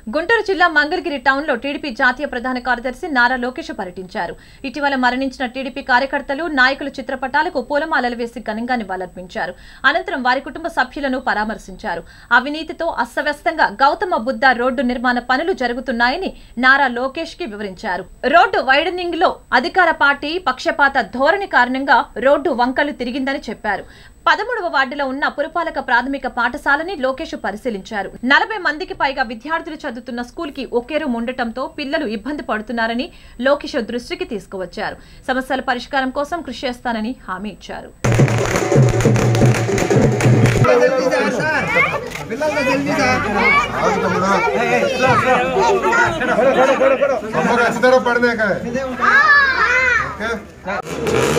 గుంటూరు జిల్లా మంగళగిరి టౌన్ లో టీడీపీ జాతీయ ప్రధాన కార్యదర్శి నారా లోకేష్ పర్యటించారు ఇటీవల మరణించిన టీడీపీ కార్యకర్తలు నాయకుల చిత్రపటాలకు పూలమాలలు వేసి ఘనంగా నివాళులర్పించారు అనంతరం వారి కుటుంబ సభ్యులను పరామర్శించారు అవినీతితో అస్తవ్యస్తంగా గౌతమ బుద్ధ రోడ్డు నిర్మాణ పనులు జరుగుతున్నాయని నారా లోకేష్ కి వివరించారు రోడ్డు వైడనింగ్ లో అధికార పార్టీ పక్షపాత ధోరణి కారణంగా రోడ్డు వంకలు తిరిగిందని చెప్పారు పదమూడవ వార్డులో ఉన్న పురపాలక ప్రాథమిక పాఠశాలని లోకేష్ పరిశీలించారు నలభై మందికి పైగా విద్యార్థులు చదువుతున్న స్కూల్ కి ఒకే రూమ్ ఉండటంతో పిల్లలు ఇబ్బంది పడుతున్నారని లోకేష్ దృష్టికి తీసుకువచ్చారు సమస్యల పరిష్కారం కోసం కృషి చేస్తానని హామీ ఇచ్చారు हमको अच्छी तरह पढ़ने का है ओके